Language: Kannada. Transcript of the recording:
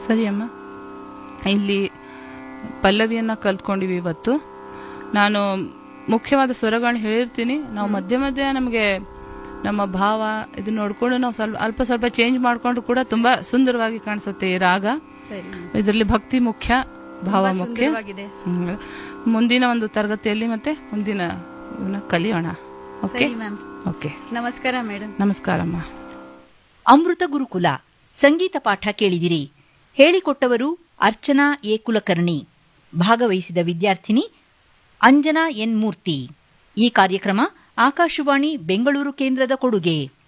ಸರಿ ಅಮ್ಮ ಇಲ್ಲಿ ಪಲ್ಲವಿಯನ್ನ ಕಲ್ತ್ಕೊಂಡಿವಿ ಇವತ್ತು ನಾನು ಮುಖ್ಯವಾದ ಸ್ವರಗಳನ್ನ ಹೇಳಿರ್ತೀನಿ ನಾವು ಮಧ್ಯ ಮಧ್ಯ ನಮಗೆ ನಮ್ಮ ಭಾವ ಇದು ನೋಡ್ಕೊಂಡು ನಾವು ಸ್ವಲ್ಪ ಅಲ್ಪ ಸ್ವಲ್ಪ ಚೇಂಜ್ ಮಾಡ್ಕೊಂಡ್ರು ಕೂಡ ತುಂಬಾ ಸುಂದರವಾಗಿ ಕಾಣಿಸುತ್ತೆ ಈ ರಾಗ ಸರಿ ಇದರಲ್ಲಿ ಭಕ್ತಿ ಮುಖ್ಯ ಭಾವ ತುಂಬಾ ಮುಖ್ಯ ಸುಂದರವಾಗಿದೆ. ಹ್ಮ್. ಮುಂದಿನ ಒಂದು ತರಗತಿಯಲ್ಲಿ ಮತ್ತೆ ಮುಂದಿನ ಇವನ್ನ ಕಲಿಯೋಣ ಓಕೆ ಸರಿ ಮ್ಯಾಮ್ ಓಕೆ ನಮಸ್ಕಾರ ಮೇಡಮ್ ನಮಸ್ಕಾರಮ್ಮ ಅಮೃತ ಗುರುಕುಲ ಸಂಗೀತ ಪಾಠ ಕೇಳಿದಿರಿ ಹೇಳಿಕೊಟ್ಟವರು ಅರ್ಚನಾ ಎ ಕುಲಕರ್ಣಿ ಭಾಗವಹಿಸಿದ ವಿದ್ಯಾರ್ಥಿನಿ ಅಂಜನಾ ಎನ್ ಮೂರ್ತಿ ಈ ಕಾರ್ಯಕ್ರಮ ಆಕಾಶವಾಣಿ ಬೆಂಗಳೂರು ಕೇಂದ್ರದ ಕೊಡುಗೆ